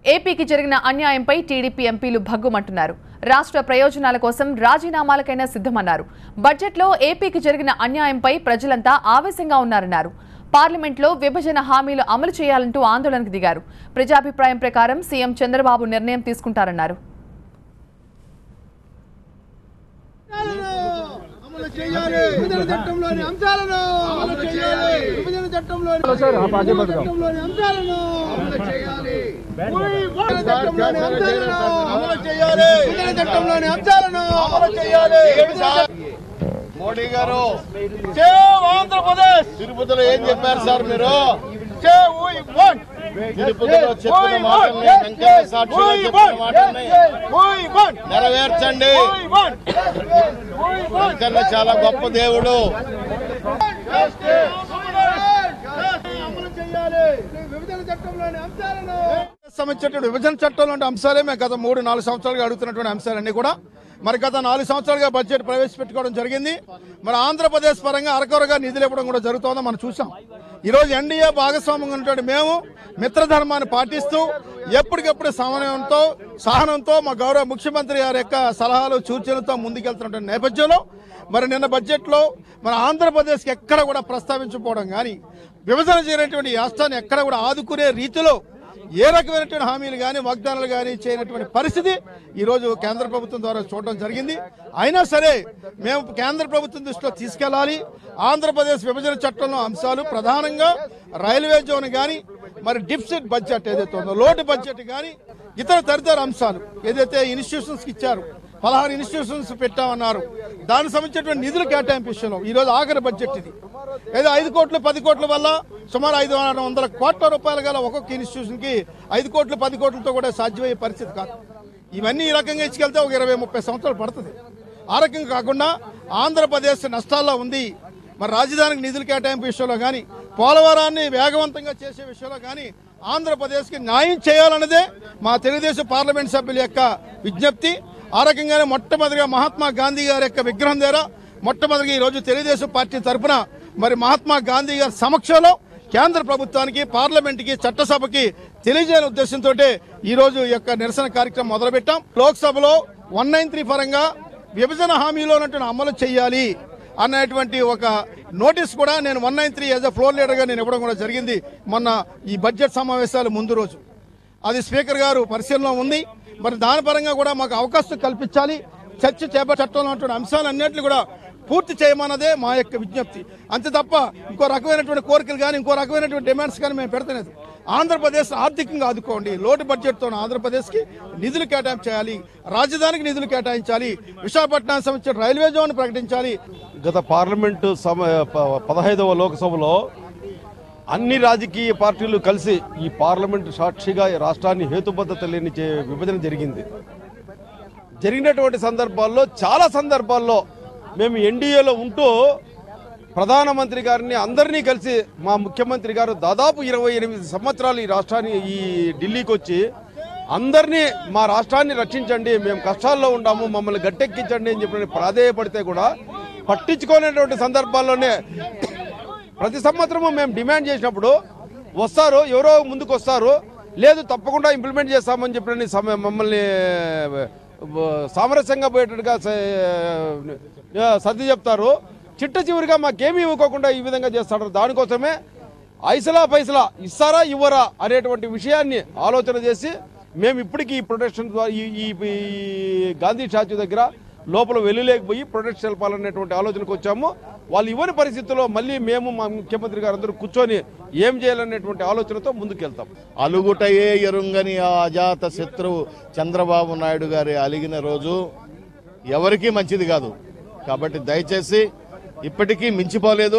ఏపీకి జరిగిన అన్యాయంపై టీడీపీ ఎంపీలు భగ్గుమంటున్నారు రాష్ట్ర ప్రయోజనాల కోసం రాజీనామాలకైనా సిద్ధమన్నారు బడ్జెట్లో ఏపీకి జరిగిన అన్యాయంపై ప్రజలంతా ఆవేశంగా ఉన్నారన్నారు పార్లమెంట్లో విభజన హామీలు అమలు చేయాలంటూ ఆందోళనకు దిగారు ప్రజాభిప్రాయం ప్రకారం సీఎం చంద్రబాబు నిర్ణయం తీసుకుంటారన్నారు అమలు చేయాలి విభజన చట్టంలోని అంశాలను అమలు చేయాలి విభజన చట్టంలోని విభజన చట్టంలోని అంశాలను అమలు చేయాలి విభజన చట్టంలోని అంశాలను అమలు చేయాలి విభజన చట్టంలోని అంశాలను అమలు చేయాలి మోడీ గారు ఆంధ్రప్రదేశ్ తిరుపతిలో ఏం చెప్పారు సార్ మీరు తిరుపతిలో చెప్పిన మాటల్ని వెంకయ్య సాక్షిగా చెప్పిన మాటల్ని నెరవేర్చండి వెంకన్న చాలా గొప్ప దేవుడు అమలు చేయాలి విభజన చట్టంలోని అంశాలను సంబంధించినటువంటి విభజన చట్టంలోని అంశాలే మేము గత మూడు నాలుగు సంవత్సరాలుగా అడుగుతున్నటువంటి అంశాలన్నీ కూడా మరి గత నాలుగు సంవత్సరాలుగా బడ్జెట్ ప్రవేశపెట్టుకోవడం జరిగింది మరి ఆంధ్రప్రదేశ్ పరంగా అరకొరగా నిధులు ఇవ్వడం కూడా జరుగుతుందో మనం చూసాం ఈరోజు ఎన్డీఏ భాగస్వామ్యంగా ఉన్నటువంటి మేము మిత్రధర్మాన్ని పాటిస్తూ ఎప్పటికెప్పుడు సమన్వయంతో సహనంతో మా గౌరవ ముఖ్యమంత్రి గారి యొక్క సలహాలు సూచనలతో ముందుకెళ్తున్నటువంటి నేపథ్యంలో మరి నిన్న బడ్జెట్లో మన ఆంధ్రప్రదేశ్కి ఎక్కడ కూడా ప్రస్తావించకపోవడం కానీ విభజన చేయనటువంటి ఈ రాష్ట్రాన్ని ఎక్కడ కూడా ఆదుకునే రీతిలో ఏ రకమైనటువంటి హామీలు కానీ వాగ్దానాలు కానీ చేయనటువంటి పరిస్థితి ఈరోజు కేంద్ర ప్రభుత్వం ద్వారా చూడడం జరిగింది అయినా సరే మేము కేంద్ర ప్రభుత్వం దృష్టిలో తీసుకెళ్లాలి ఆంధ్రప్రదేశ్ విభజన చట్టంలో అంశాలు ప్రధానంగా రైల్వే జోన్ కానీ మరి డిఫిసిట్ బడ్జెట్ ఏదైతే ఉందో లోటు బడ్జెట్ కానీ ఇతర తదితర అంశాలు ఏదైతే ఇన్స్టిట్యూషన్స్కి ఇచ్చారు పదహారు ఇన్స్టిట్యూషన్స్ పెట్టామన్నారు దానికి సంబంధించినటువంటి నిధులు కేటాయింపు విషయంలో ఈరోజు ఆఖరి బడ్జెట్ ఇది ఏదో ఐదు కోట్లు పది కోట్ల వల్ల సుమారు ఐదు వందల కోట్ల రూపాయలు గల ఒక్కొక్క ఇన్స్టిట్యూషన్కి ఐదు కోట్లు పది కోట్లతో కూడా సాధ్యమయ్యే పరిస్థితి కాదు ఇవన్నీ ఈ రకంగా ఇచ్చుకెళ్తే ఒక ఇరవై ముప్పై సంవత్సరాలు పడుతుంది ఆ రకంగా కాకుండా ఆంధ్రప్రదేశ్ నష్టాల్లో ఉంది మరి రాజధానికి నిధులు కేటాయింపు విషయంలో కానీ పోలవరాన్ని వేగవంతంగా చేసే విషయంలో కానీ ఆంధ్రప్రదేశ్కి న్యాయం చేయాలన్నదే మా తెలుగుదేశం పార్లమెంట్ సభ్యుల యొక్క విజ్ఞప్తి ఆ రకంగానే మొట్టమొదటిగా మహాత్మా గాంధీ గారి యొక్క విగ్రహం దగ్గర మొట్టమొదటిగా ఈరోజు తెలుగుదేశం పార్టీ తరఫున మరి మహాత్మా గాంధీ గారి సమక్షంలో కేంద్ర ప్రభుత్వానికి పార్లమెంట్కి చట్టసభకి తెలియజేయని ఉద్దేశంతో ఈ రోజు ఈ యొక్క నిరసన కార్యక్రమం మొదలుపెట్టాం లోక్సభలో వన్ నైన్ త్రీ పరంగా విభజన హామీలో ఉన్నటువంటి అమలు చేయాలి అన్నటువంటి ఒక నోటీస్ కూడా నేను one nine three as a floor లీడర్గా నేను ఇవ్వడం కూడా జరిగింది మొన్న ఈ బడ్జెట్ సమావేశాలు ముందు రోజు అది స్పీకర్ గారు పరిశీలనలో ఉంది మరి దాని పరంగా కూడా మాకు అవకాశం కల్పించాలి చర్చ చేప చట్టంలో ఉన్నటువంటి అంశాలన్నింటినీ కూడా పూర్తి చేయమన్నదే మా యొక్క విజ్ఞప్తి అంతే తప్ప ఇంకో రకమైనటువంటి కోరికలు కానీ ఇంకో రకమైనటువంటి డిమాండ్స్ కానీ మేము పెడతలేదు ఆంధ్రప్రదేశ్ ఆర్థికంగా ఆదుకోండి లోటు బడ్జెట్తో ఆంధ్రప్రదేశ్కి నిధులు కేటాయింపు చేయాలి రాజధానికి నిధులు కేటాయించాలి విశాఖపట్నానికి సంబంధించిన రైల్వే జోన్ ప్రకటించాలి గత పార్లమెంటు సమ ప- పదహైదవ లోక్సభలో అన్ని రాజకీయ పార్టీలు కలిసి ఈ పార్లమెంటు సాక్షిగా ఈ రాష్ట్రాన్ని హేతుబద్ధత లేని చే- విభజన జరిగింది జరిగినటువంటి సందర్భాల్లో చాలా సందర్భాల్లో మేము ఎన్డీఏలో ఉంటూ ప్రధానమంత్రి గారిని అందరినీ కలిసి మా ముఖ్యమంత్రి గారు దాదాపు ఇరవై ఎనిమిది సంవత్సరాలు ఈ రాష్ట్రాన్ని ఈ ఢిల్లీకి వచ్చి అందరినీ మా రాష్ట్రాన్ని రక్షించండి మేము కష్టాల్లో ఉన్నాము మమ్మల్ని గట్టెక్కించండి అని చెప్పి ప్రాధేయపడితే కూడా పట్టించుకోలేనటువంటి సందర్భాల్లోనే ప్రతి సంవత్సరము మేము డిమాండ్ చేసినప్పుడు వస్తారు ఎవరో ముందుకు వస్తారు లేదు తప్పకుండా ఇంప్లిమెంట్ చేస్తామని చెప్పిన సమ- మమ్మల్ని ఆ, సామరస్యంగా పోయేటట్టుగా స- సర్ది చెప్తారు చిట్ట చివరిగా మాకేమీ ఇవ్వకోకుండా ఈ విధంగా చేస్తారు దానికోసమే ఐసలా పైసలా ఇస్తారా ఇవ్వరా అనేటువంటి విషయాన్ని ఆలోచన చేసి మేము ఇప్పటికీ ఈ ప్రొటెక్షన్ ద్వారా ఈ ఈ- ఈ గాంధీ స్టాచ్యూ దగ్గర లోపల వెళ్ళలేకపోయి ప్రొటెక్ట్ తెలపాలనేటువంటి ఆలోచనకు వచ్చాము వాళ్ళు ఇవ్వని పరిస్థితుల్లో మళ్ళీ మేము మా ముఖ్యమంత్రి గారు అందరూ కూర్చొని ఏం చేయాలనేటువంటి ఆలోచనతో ముందుకెళ్తాం అలుగుటయే ఎరుంగని ఆ అజాత శత్రువు చంద్రబాబు నాయుడు గారి అలిగిన రోజు ఎవరికీ మంచిది కాదు కాబట్టి దయచేసి ఇప్పటికీ మించిపోలేదు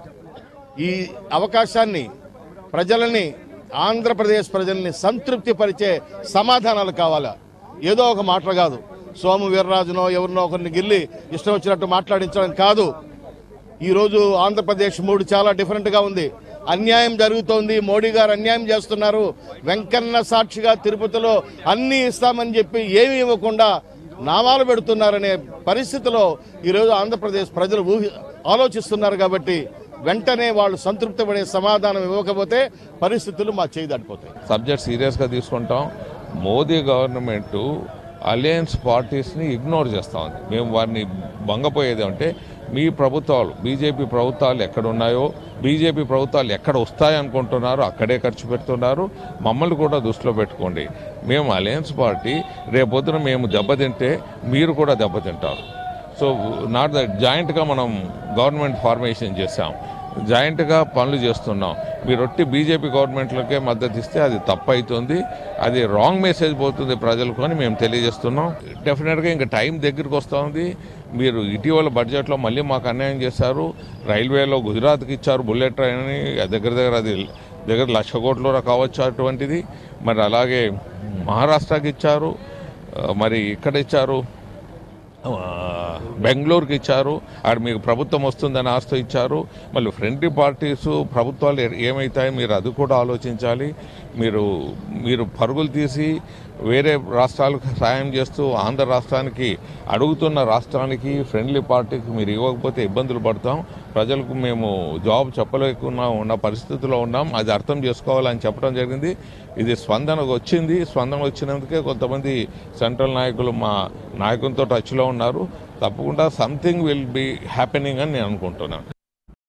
ఈ అవకాశాన్ని ప్రజలని ఆంధ్రప్రదేశ్ ప్రజల్ని సంతృప్తి పరిచే సమాధానాలు కావాలా ఏదో ఒక మాట కాదు సోము వీర్రాజునో ఎవరినో ఒకరిని గిల్లి ఇష్టం వచ్చినట్టు మాట్లాడించడం కాదు ఈరోజు ఆంధ్రప్రదేశ్ మూడు చాలా డిఫరెంట్గా ఉంది అన్యాయం జరుగుతోంది మోడీ గారు అన్యాయం చేస్తున్నారు వెంకన్న సాక్షిగా తిరుపతిలో అన్నీ ఇస్తామని చెప్పి ఏమీ ఇవ్వకుండా నామాలు పెడుతున్నారనే పరిస్థితిలో ఈరోజు ఆంధ్రప్రదేశ్ ప్రజలు ఊహి ఆలోచిస్తున్నారు కాబట్టి వెంటనే వాళ్ళు సంతృప్తి పడే సమాధానం ఇవ్వకపోతే పరిస్థితులు మా చేయి దాటిపోతాయి సబ్జెక్ట్ సీరియస్గా తీసుకుంటాం మోదీ గవర్నమెంట్ అలయన్స్ పార్టీస్ని ఇగ్నోర్ చేస్తూ ఉంది మేము వారిని భంగపోయేది అంటే మీ ప్రభుత్వాలు బీజేపీ ప్రభుత్వాలు ఎక్కడ ఉన్నాయో బీజేపీ ప్రభుత్వాలు ఎక్కడ వస్తాయనుకుంటున్నారో అక్కడే ఖర్చు పెడుతున్నారు మమ్మల్ని కూడా దృష్టిలో పెట్టుకోండి మేము అలయన్స్ పార్టీ రేపొద్దున మేము దెబ్బతింటే మీరు కూడా దెబ్బతింటారు సో నాట్ దట్ జాయింట్గా మనం గవర్నమెంట్ ఫార్మేషన్ చేశాం జాయింట్గా పనులు చేస్తున్నాం మీరు ఒట్టి బీజేపీ గవర్నమెంట్లకే మద్దతు ఇస్తే అది తప్పు అవుతుంది అది రాంగ్ మెసేజ్ పోతుంది ప్రజలకు అని మేము తెలియజేస్తున్నాం డెఫినెట్గా ఇంకా టైం దగ్గరికి వస్తూ ఉంది మీరు ఇటీవల బడ్జెట్లో మళ్ళీ మాకు అన్యాయం చేశారు రైల్వేలో గుజరాత్కి ఇచ్చారు బుల్లెట్ ట్రైన్ అని దగ్గర దగ్గర అది దగ్గర లక్ష కోట్ల కావచ్చు అటువంటిది మరి అలాగే మహారాష్ట్రకి ఇచ్చారు ఆ, మరి ఇక్కడ ఇచ్చారు ఆ, బెంగళూరుకి ఇచ్చారు ఆడ మీకు ప్రభుత్వం వస్తుందని ఆస్తి ఇచ్చారు మళ్ళీ ఫ్రెండ్లీ పార్టీస్ ప్రభుత్వాలు ఏ- ఏమవుతాయి మీరు అది కూడా ఆలోచించాలి మీరు మీరు పరుగులు తీసి వేరే రాష్ట్రాలకు సాయం చేస్తూ ఆంధ్ర రాష్ట్రానికి అడుగుతున్న రాష్ట్రానికి ఫ్రెండ్లీ పార్టీకి మీరు ఇవ్వకపోతే ఇబ్బందులు పడతాం ప్రజలకు మేము జాబ్ చెప్పలేకున్నా ఉన్న పరిస్థితిలో ఉన్నాం అది అర్థం చేసుకోవాలని చెప్పడం జరిగింది ఇది స్పందన వచ్చింది స్పందన వచ్చినందుకే కొంతమంది సెంట్రల్ నాయకులు మా నాయకులతో టచ్లో ఉన్నారు తప్పకుండా సంథింగ్ విల్ బి హ్యాపెనింగ్ అని నేను అనుకుంటున్నాను